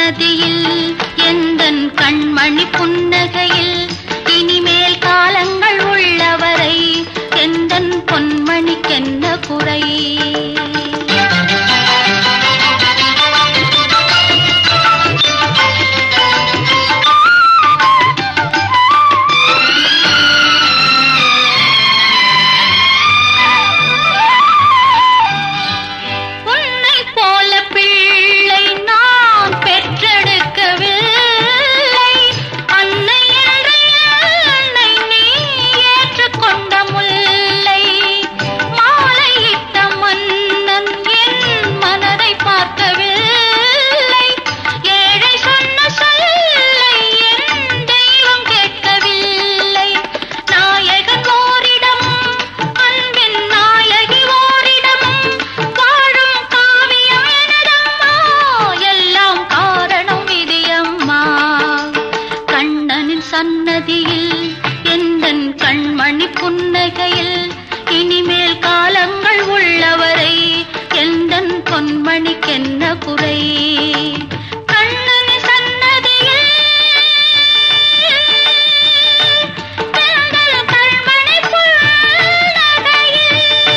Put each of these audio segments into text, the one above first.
சன்னதியில் எந்தன் கண்மணி புன்னகையில் இனிமேல் காலங்கள் உள்ளவரை எந்தன் பொன்மணிக்கென்ன குறை உன்னை போல பிள்ளை நான் பெற்றெடுக்கவில்லை அன்னை என்ற என்னை நீ ஏற்றுக்கொண்ட முல்லை மாலையிட்ட மன்னன் என் மனதை பார்க்கவில்லை ஏழை சொன்ன சொல்லை என் தெய்வம் கேட்கவில்லை நாயகன் ஓரிடம் அன்பின் நாயகி ஓரிடம் வாழும் காவியம் எனதம்மா எல்லாம் காரணம் விதியம்மா கண்ணனின் சன்னதியில் எந்தன் கண்மணி புன்னகையில் இனிமேல் காலங்கள் உள்ளவரை எந்தன் பொன்மணிக்கென்ன குறை கண்ணனின் சன்னதியில் எந்தன் கண்மணி புன்னகையில்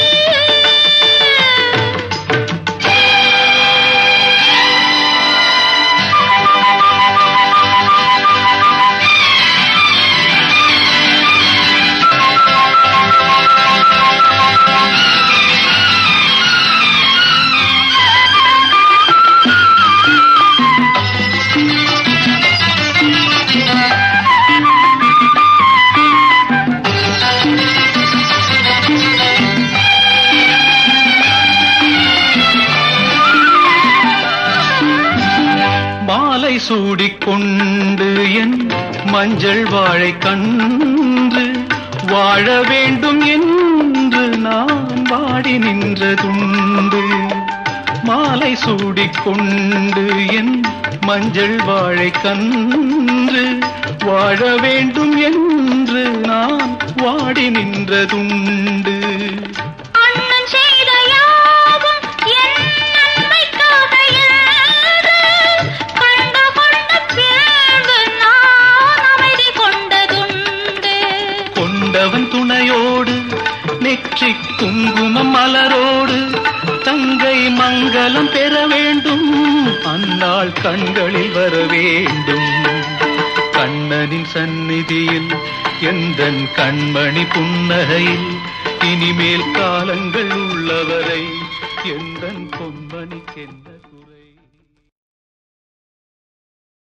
மாலை சூடிக்கொண்டு என் மஞ்சள் வாழை கன்று வாழ வேண்டும் என்று நான் வாடி நின்றதுண்டு மாலை சூடிக்கொண்டு என் மஞ்சள் வாழை கன்று வாழ வேண்டும் என்று நான் வாடி நின்றதுண்டு அண்ணன் செய்த யாவும் என் நன்மைக்காக என்று கண்டு கொண்ட பிறகு நான் அமைதி கொண்டதுண்டு கொண்டவன் துணையோடு நெற்றி குங்குமம் மலரோடு தங்கை மங்களம் பெற வேண்டும் அந்நாள் கண்களில் வர வேண்டும் கண்ணனின் சந்நிதியில் எந்தன் கண்மணி புன்னகையில் இனிமேல் காலங்கள் உள்ளவரை எந்தன் பொன்மணிக்கென்ன